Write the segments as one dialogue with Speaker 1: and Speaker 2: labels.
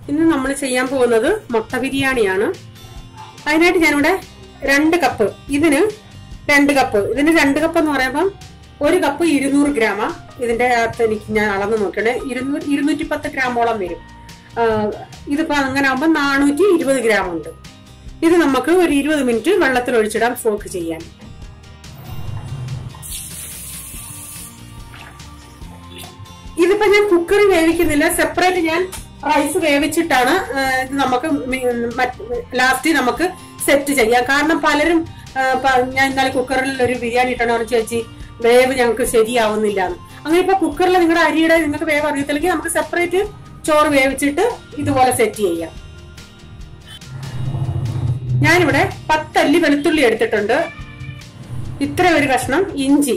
Speaker 1: ഇന്ന് നമ്മൾ ചെയ്യാൻ പോകുന്നത് മുട്ട ബിരിയാണിയാണ് അതിനായിട്ട് ഞാനിവിടെ രണ്ട് കപ്പ് ഇതിന് രണ്ട് കപ്പ് ഇതിന് രണ്ട് കപ്പ് എന്ന് പറയുമ്പം ഒരു കപ്പ് ഇരുന്നൂറ് ഗ്രാമാ ഇതിന്റെ അകത്ത് എനിക്ക് ഞാൻ അളന്ന് നോക്കണേ ഇരുന്നൂറ് ഇരുന്നൂറ്റി പത്ത് ഗ്രാമോളം വരും ആ, ഇതിപ്പോ അങ്ങനെ ആകുമ്പോൾ നാനൂറ്റി ഇരുപത് ഗ്രാം ഉണ്ട് ഇത് നമുക്ക് ഒരു ഇരുപത് മിനിറ്റ് വെള്ളത്തിൽ ഒഴിച്ചിടാം സോക്ക് ചെയ്യാൻ ഇതിപ്പോ ഞാൻ കുക്കറിൽ വേവിക്കുന്നില്ല സെപ്പറേറ്റ് ഞാൻ റൈസ് വേവിച്ചിട്ടാണ് ആ, ഇത് നമുക്ക് ലാസ്റ്റ് നമുക്ക് സെറ്റ് ചെയ്യാം കാരണം പലരും ആ, പ- ഞാൻ ഇന്നലെ കുക്കറിൽ ഒരു ബിരിയാണി ഇട്ടാണ് പറഞ്ഞു ചേച്ചി വേവ് ഞങ്ങൾക്ക് ശരിയാവുന്നില്ല എന്ന്. അങ്ങനെ ഇപ്പൊ കുക്കറിൽ നിങ്ങളുടെ അരിയുടെ നിങ്ങൾക്ക് വേവ് അറിയത്തില്ലെങ്കിൽ നമുക്ക് സെപ്പറേറ്റ് ചോറ് വേവിച്ചിട്ട് ഇതുപോലെ സെറ്റ് ചെയ്യാം ഞാനിവിടെ പത്തല്ലി വെളുത്തുള്ളി എടുത്തിട്ടുണ്ട് ഇത്ര ഒരു കഷ്ണം ഇഞ്ചി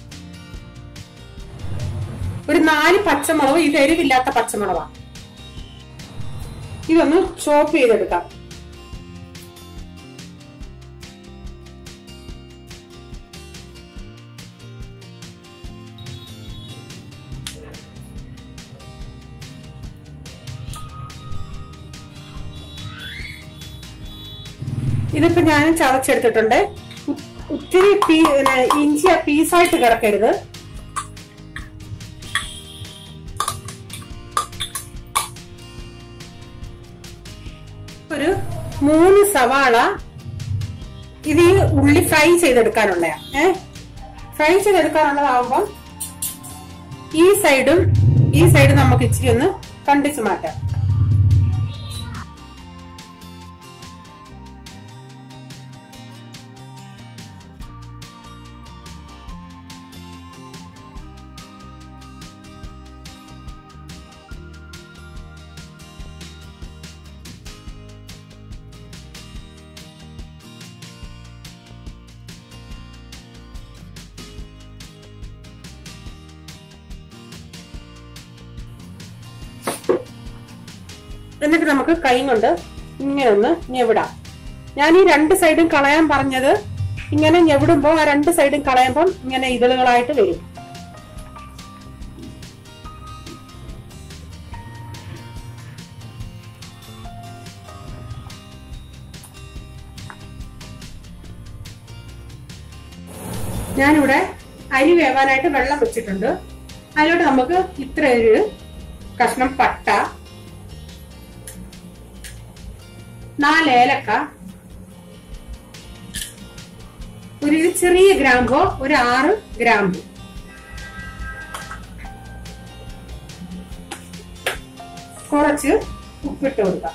Speaker 1: ഒരു നാല് പച്ചമുളക് ഇത് എരിവില്ലാത്ത പച്ചമുളകാ ഇതൊന്ന് ചോപ്പ് ചെയ്തെടുക്കാം ഇതിപ്പോ ഞാൻ ചതച്ചെടുത്തിട്ടുണ്ട് ഉ- ഒത്തിരി പീ- പിന്നെ ഇഞ്ചി പീസായിട്ട് കിടക്കരുത് ഒരു മൂന്ന് സവാള ഇത് ഈ ഉള്ളി ഫ്രൈ ചെയ്തെടുക്കാനുള്ളയാ ഏ ഫ്രൈ ചെയ്തെടുക്കാനുള്ളതാവുമ്പം ഈ സൈഡും ഈ സൈഡും നമുക്ക് ഇച്ചിരി ഒന്ന് കണ്ടിച്ച് മാറ്റാം എന്നിട്ട് നമുക്ക് കൈ കൊണ്ട് ഇങ്ങനെ ഒന്ന് ഞെവിടാം ഞാൻ ഈ രണ്ട് സൈഡും കളയാൻ പറഞ്ഞത് ഇങ്ങനെ ഞെവിടുമ്പോ ആ രണ്ട് സൈഡും കളയുമ്പം ഇങ്ങനെ ഇതളുകളായിട്ട് വരും ഞാനിവിടെ അരി വേവാനായിട്ട് വെള്ളം വെച്ചിട്ടുണ്ട് അതിലോട്ട് നമുക്ക് ഇത്ര ഒരു കഷ്ണം പട്ട നാല് ഏലക്ക ഒരു ചെറിയ ഗ്രാമ്പോ ഒരു ആറ് ഗ്രാമ്പു കുറച്ച് ഉപ്പിട്ട് കൊടുക്കാം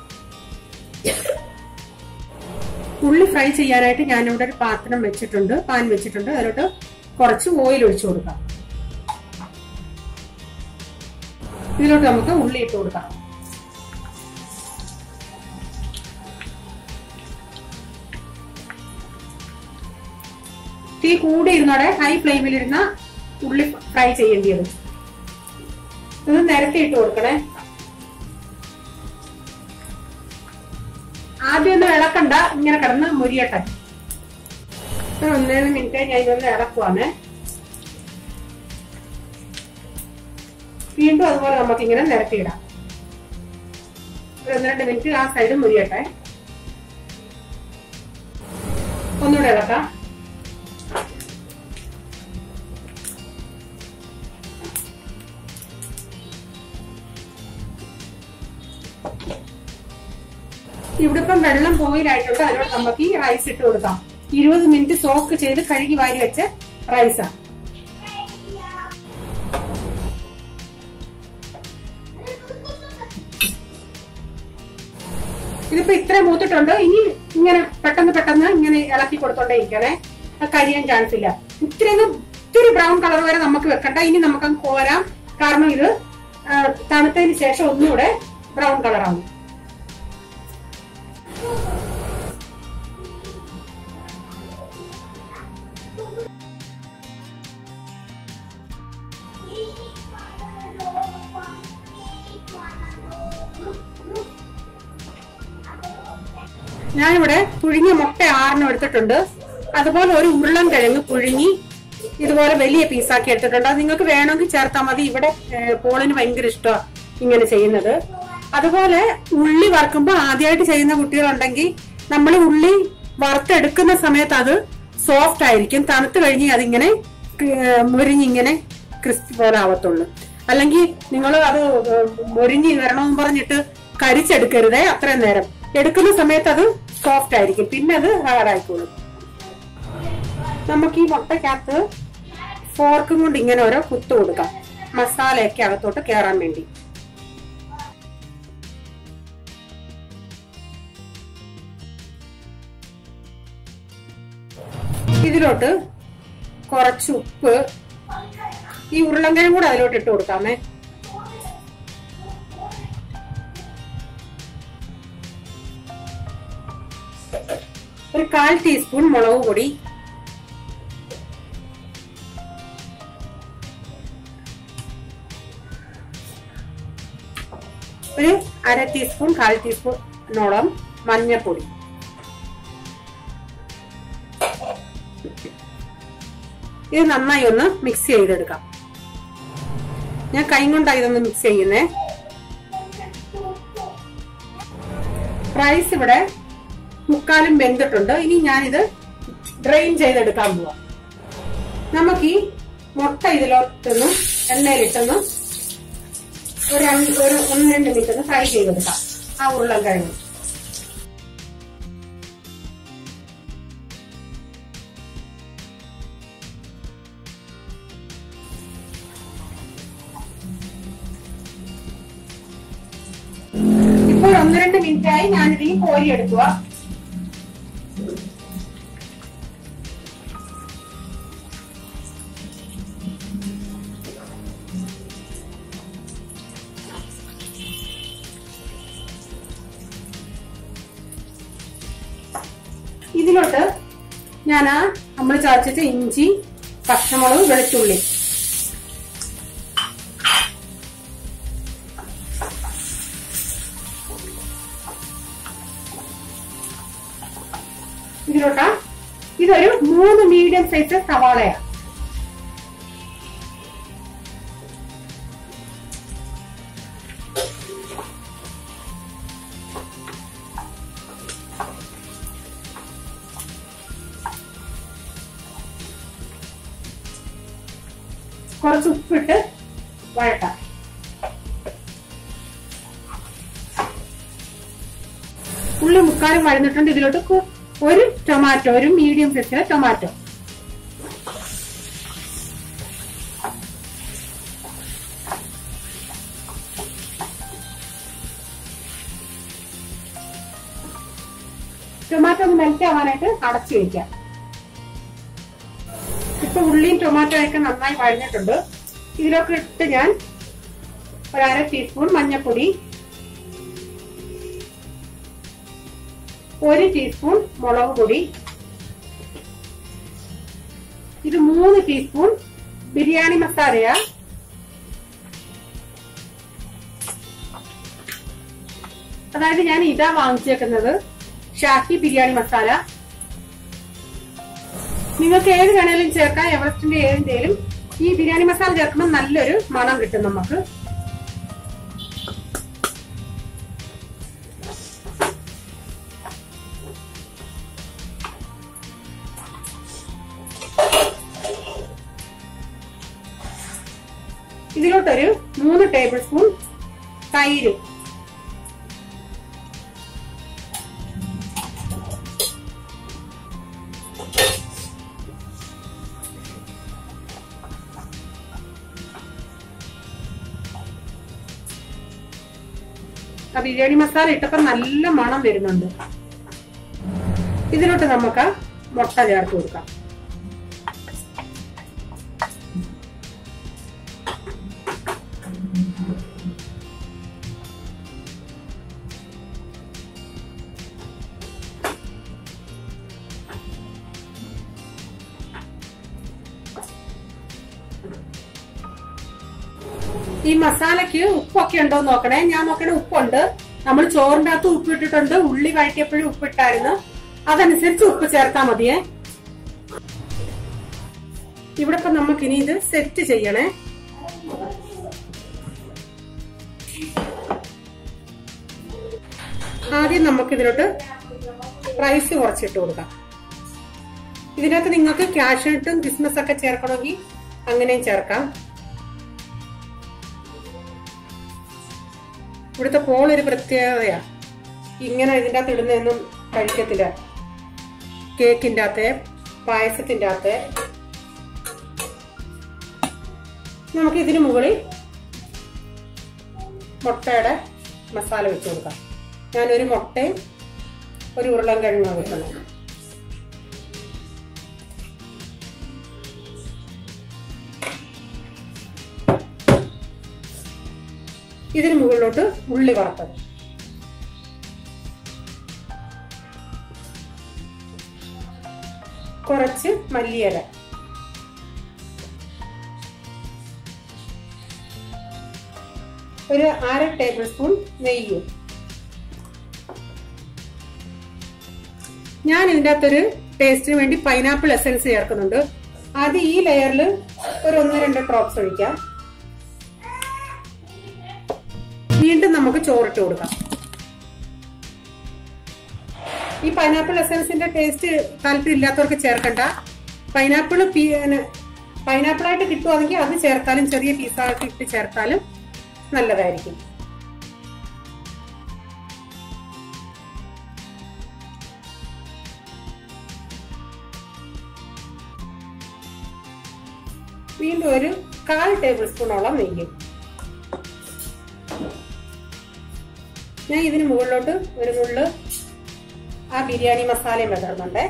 Speaker 1: ഉള്ളി ഫ്രൈ ചെയ്യാനായിട്ട് ഞാനിവിടെ ഒരു പാത്രം വെച്ചിട്ടുണ്ട് പാൻ വെച്ചിട്ടുണ്ട് അതിലോട്ട് കുറച്ച് ഓയിൽ ഒഴിച്ചു കൊടുക്കാം ഇതിലോട്ട് നമുക്ക് ഉള്ളി ഇട്ട് കൊടുക്കാം തീ കൂടി ഇരുന്നോടെ ഹൈ ഫ്ലെയിമിൽ ഇരുന്ന ഉള്ളി ഫ്രൈ ചെയ്യേണ്ടി വരും ഇത് നിരത്തി ഇട്ട് കൊടുക്കണേ ആദ്യം ഒന്ന് ഇളക്കണ്ട ഇങ്ങനെ കിടന്ന് മുരിയട്ടെ ഒരു ഒന്നേഴ് മിനിറ്റ് ഞാൻ ഇതൊന്ന് ഇളക്കുവാണ് വീണ്ടും അതുപോലെ നമുക്ക് ഇങ്ങനെ നിരത്തിയിടാം ഒരു ഒന്ന് രണ്ട് മിനിറ്റ് ആ സൈഡ് മുരിയട്ടെ ഒന്നുകൂടെ ഇളക്കാം ഇവിടെ ഇപ്പം വെള്ളം ബോയിലായിട്ടുണ്ട് അതിനോട് നമുക്ക് ഈ റൈസ് ഇട്ട് കൊടുക്കാം ഇരുപത് മിനിറ്റ് സോക്ക് ചെയ്ത് കഴുകി വാരി വെച്ച റൈസാ ഇതിപ്പോ ഇത്ര മൂത്തിട്ടുണ്ട് ഇനി ഇങ്ങനെ പെട്ടെന്ന് പെട്ടെന്ന് ഇങ്ങനെ ഇളക്കി കൊടുത്തോണ്ടേ ഇരിക്കണേ അത് കരിയാൻ ചാൻസ് ഇല്ല ഇത്തിരി ഒന്ന് ഇത്തിരി ബ്രൗൺ കളർ വരെ നമുക്ക് വെക്കണ്ട ഇനി നമുക്ക് അങ്ങ് കോരാം കാരണം ഇത് ആ, തണുത്തതിന് ശേഷം ഒന്നുകൂടെ ബ്രൗൺ കളറാവും ഞാനിവിടെ പുഴുങ്ങിയ മുട്ട ആറിനും എടുത്തിട്ടുണ്ട് അതുപോലെ ഒരു ഉരുളൻ കിഴങ്ങ് പുഴുങ്ങി ഇതുപോലെ വലിയ പീസാക്കി എടുത്തിട്ടുണ്ട് അത് നിങ്ങൾക്ക് വേണമെങ്കിൽ ചേർത്താൽ മതി ഇവിടെ ഏഹ്, പോളിന് ഭയങ്കര ഇഷ്ടമാണ് ഇങ്ങനെ ചെയ്യുന്നത് അതുപോലെ ഉള്ളി വറുക്കുമ്പോൾ ആദ്യമായിട്ട് ചെയ്യുന്ന കുട്ടികളുണ്ടെങ്കിൽ നമ്മൾ ഉള്ളി വറുത്തെടുക്കുന്ന സമയത്ത് അത് സോഫ്റ്റ് ആയിരിക്കും തണുത്ത് കഴിഞ്ഞ് അതിങ്ങനെ ഏഹ്, മുരിഞ്ഞിങ്ങനെ ക്രിസ്പി പോലെ ആവത്തുള്ളൂ അല്ലെങ്കിൽ നിങ്ങൾ അത് ഏഹ്, മുരിഞ്ഞ് വരണമെന്ന് പറഞ്ഞിട്ട് കരിച്ചെടുക്കരുതേ അത്രയും നേരം എടുക്കുന്ന സമയത്ത് അത് സോഫ്റ്റ് ആയിരിക്കും പിന്നെ അത് ഹാർഡായിക്കോളും നമുക്ക് ഈ മുട്ടക്കകത്ത് ഫോർക്കും കൊണ്ട് ഇങ്ങനെ ഓരോ കുത്തു കൊടുക്കാം മസാലയൊക്കെ അകത്തോട്ട് കയറാൻ വേണ്ടി ഇതിലോട്ട് കുറച്ച് ഉപ്പ് ഈ ഉരുളങ്കയും കൂടെ അതിലോട്ട് ഇട്ട് കൊടുക്കാമേ ഒരു കാൽ ടീസ്പൂൺ മുളക് പൊടി ഒരു അര ടീസ്പൂൺ കാൽ ടീസ്പൂണോളം മഞ്ഞൾപ്പൊടി ഇത് നന്നായി ഒന്ന് മിക്സ് ചെയ്തെടുക്കാം ഞാൻ കൈ കൊണ്ടാണ് ഇതൊന്ന് മിക്സ് ചെയ്യുന്നേ റൈസ് ഇവിടെ മുക്കാലും വെന്തിട്ടുണ്ട് ഇനി ഞാനിത് ഡ്രെയിൻ ചെയ്തെടുക്കാൻ പോവാം നമുക്ക് ഈ മുട്ട ഇതിലോട്ടൊന്ന് എണ്ണയിലിട്ടൊന്ന് ഒരു രണ്ട് ഒരു ഒന്ന് രണ്ട് മിനിറ്റ് ഒന്ന് ഫ്രൈ ചെയ്തെടുക്കാം ആ ഉരുളൻകിഴങ്ങ് ഇപ്പോൾ ഒന്ന് രണ്ട് മിനിറ്റ് ആയി ഞാനിതിൽ കോരി എടുക്കുക ഇതിലോട്ട് ഞാൻ ആ നമ്മൾ ചതച്ചിട്ട് ഇഞ്ചി പച്ചമുളക് വെളുത്തുള്ളി ഇതിലോട്ടാ ഇതൊരു മൂന്ന് മീഡിയം സൈസ് സവാളയാണ് കുറച്ച് ഉപ്പിട്ട് വഴട്ടാം ഉള്ളി മുക്കാലും വഴന്നിട്ടുണ്ട് ഇതിലോട്ട് കു- ഒരു ടൊമാറ്റോ ഒരു മീഡിയം സൈസിലെ ടൊമാറ്റോ ടൊമാറ്റോ ഒന്ന് മെൽറ്റ് ആവാനായിട്ട് അടച്ചു വെക്കാം ഇപ്പൊ ഉള്ളിയും ടൊമാറ്റോ ഒക്കെ നന്നായി വഴഞ്ഞിട്ടുണ്ട് ഇതിലൊക്കെ ഇട്ട് ഞാൻ ഒരു അര ടീസ്പൂൺ മഞ്ഞൾപ്പൊടി ഒരു ടീസ്പൂൺ മുളക് പൊടി ഇത് മൂന്ന് ടീസ്പൂൺ ബിരിയാണി മസാലയാ അതായത് ഞാൻ ഇതാ വാങ്ങിച്ചേക്കുന്നത് ഷാഹി ബിരിയാണി മസാല നിങ്ങൾക്ക് ഏത് വേണേലും ചേർക്കാം എവറസ്റ്റിന്റെ ഏതിന്റെയും ഈ ബിരിയാണി മസാല ചേർക്കുമ്പോൾ നല്ലൊരു മണം കിട്ടും നമുക്ക് ഇതിലോട്ടൊരു മൂന്ന് ടേബിൾ സ്പൂൺ തൈര് ആ ബിരിയാണി മസാല ഇട്ടപ്പോ നല്ല മണം വരുന്നുണ്ട് ഇതിലോട്ട് നമുക്ക് മുട്ട ചേർത്ത് കൊടുക്കാം ഈ മസാലയ്ക്ക് ഉപ്പൊക്കെ ഉണ്ടോ എന്ന് നോക്കണേ ഞാൻ നോക്കണേ ഉപ്പുണ്ട് നമ്മൾ ചോറിന്റെ അകത്ത് ഉപ്പ് ഇട്ടിട്ടുണ്ട് ഉള്ളി വഴറ്റിയപ്പോഴും ഉപ്പിട്ടായിരുന്നു അതനുസരിച്ച് ഉപ്പ് ചേർത്താൽ മതിയേ ഇവിടെ ഇപ്പൊ നമുക്ക് ഇനി ഇത് സെറ്റ് ചെയ്യണേ ആദ്യം നമുക്ക് ഇതിലോട്ട് റൈസ് കുറച്ചിട്ട് കൊടുക്കാം ഇതിനകത്ത് നിങ്ങൾക്ക് ക്യാഷ്നട്ടും ക്രിസ്മസ് ഒക്കെ ചേർക്കണമെങ്കിൽ അങ്ങനെയും ചേർക്കാം ഇവിടുത്തെ പോൾ ഒരു പ്രത്യേകതയാ ഇങ്ങനെ ഇതിൻ്റെ അകത്ത് ഇടുന്നതൊന്നും കഴിക്കത്തില്ല കേക്കിൻ്റെ അകത്തെ പായസത്തിൻ്റെ അകത്തെ നമുക്ക് ഇതിന് മുകളിൽ മുട്ടയുടെ മസാല വെച്ച് കൊടുക്കാം ഞാനൊരു മുട്ടയും ഒരു ഉരുളൻ കിഴങ്ങും വെക്കണം ഇതിന് മുകളിലോട്ട് ഉള്ളി വറുത്തത് കുറച്ച് മല്ലിയില ഒരു അര ടേബിൾ സ്പൂൺ നെയ്യും ഞാൻ ഇതിൻ്റെ അകത്തൊരു ടേസ്റ്റിന് വേണ്ടി പൈനാപ്പിൾ എസൻസ് ചേർക്കുന്നുണ്ട് അത് ഈ ലെയറിൽ ഒരു ഒന്ന് രണ്ട് ഡ്രോപ്സ് ഒഴിക്കാം വീണ്ടും നമുക്ക് ചോറിട്ട് കൊടുക്കാം ഈ പൈനാപ്പിൾ എസൻസിന്റെ ടേസ്റ്റ് താല്പര്യം ഇല്ലാത്തവർക്ക് ചേർക്കണ്ട പൈനാപ്പിൾ പൈനാപ്പിൾ ആയിട്ട് കിട്ടുവാണെങ്കിൽ അത് ചേർത്താലും ചെറിയ പീസാക്കി ഇട്ട് ചേർത്താലും നല്ലതായിരിക്കും വീണ്ടും ഒരു കാൽ ടേബിൾ സ്പൂണോളം നെയ്യും ഞാൻ ഇതിന് മുകളിലോട്ട് ഒരു നുള്ള് ആ ബിരിയാണി മസാലയും വിതറുന്നുണ്ട്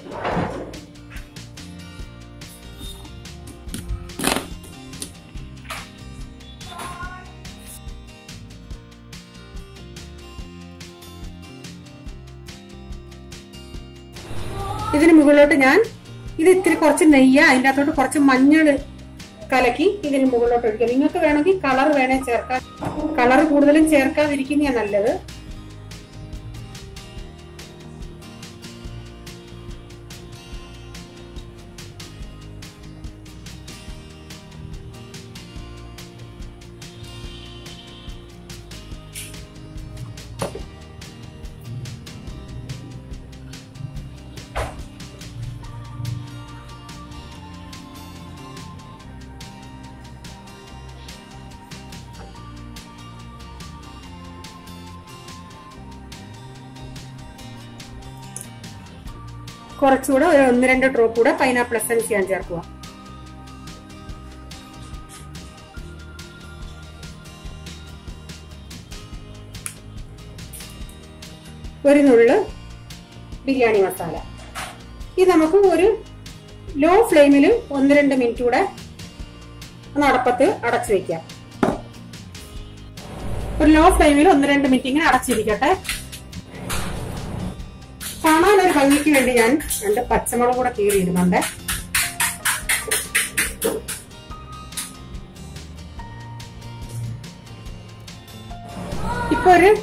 Speaker 1: ഇതിന് മുകളിലോട്ട് ഞാൻ ഇത് ഇത്തിരി കുറച്ച് നെയ്യ അതിൻ്റെ അകത്തോട്ട് കുറച്ച് മഞ്ഞൾ കലക്കി ഇതിന് മുകളിലോട്ട് ഒഴിക്കുക നിങ്ങൾക്ക് വേണമെങ്കിൽ കളർ വേണേ ചേർക്കാൻ കളർ കൂടുതലും ചേർക്കാതിരിക്കുന്നതാണ് നല്ലത് കുറച്ചുകൂടെ ഒരു ഒന്ന് രണ്ട് ഡ്രോപ്പ് കൂടെ പൈനാപ്പിൾ എസൻസ് ഞാൻ ചേർക്കുക ഒരു നുള്ള് ബിരിയാണി മസാല ഇത് നമുക്ക് ഒരു ലോ ഫ്ലെയിമിൽ ഒന്ന് രണ്ട് മിനിറ്റ് കൂടെ ഒന്ന് അടപ്പത്ത് അടച്ചു വെക്കാം ഒരു ലോ ഫ്ലെയിമിൽ ഒന്ന് രണ്ട് മിനിറ്റ് ഇങ്ങനെ അടച്ചിരിക്കട്ടെ കാണാൻ ഒരു ഭംഗിക്ക് വേണ്ടി ഞാൻ രണ്ട് പച്ചമുളക് കൂടെ കീറിയിടുന്നുണ്ട് ഇപ്പൊ ഒരു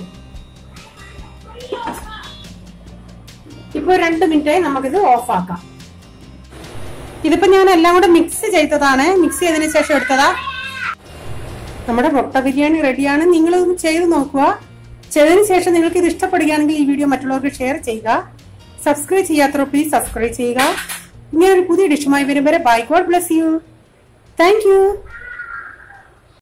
Speaker 1: ഇപ്പൊ രണ്ട് മിനിറ്റായി നമുക്കിത് ഓഫ് ആക്കാം ഇതിപ്പോ ഞാൻ എല്ലാം കൂടെ മിക്സ് ചെയ്തതാണ് മിക്സ് ചെയ്തതിന് ശേഷം എടുത്തതാ നമ്മുടെ മുട്ട ബിരിയാണി റെഡിയാണ് നിങ്ങൾ ഇത് ചെയ്ത് നോക്കുക ചെയ്തതിന് ശേഷം നിങ്ങൾക്ക് ഇത് ഇഷ്ടപ്പെടുകയാണെങ്കിൽ ഈ വീഡിയോ മറ്റുള്ളവർക്ക് ഷെയർ ചെയ്യുക സബ്സ്ക്രൈബ് ചെയ്യാത്തവർ പ്ലീസ് സബ്സ്ക്രൈബ് ചെയ്യുക ഇങ്ങനെ ഒരു പുതിയ ഡിഷുമായി വരും വരെ bye God bless you thank U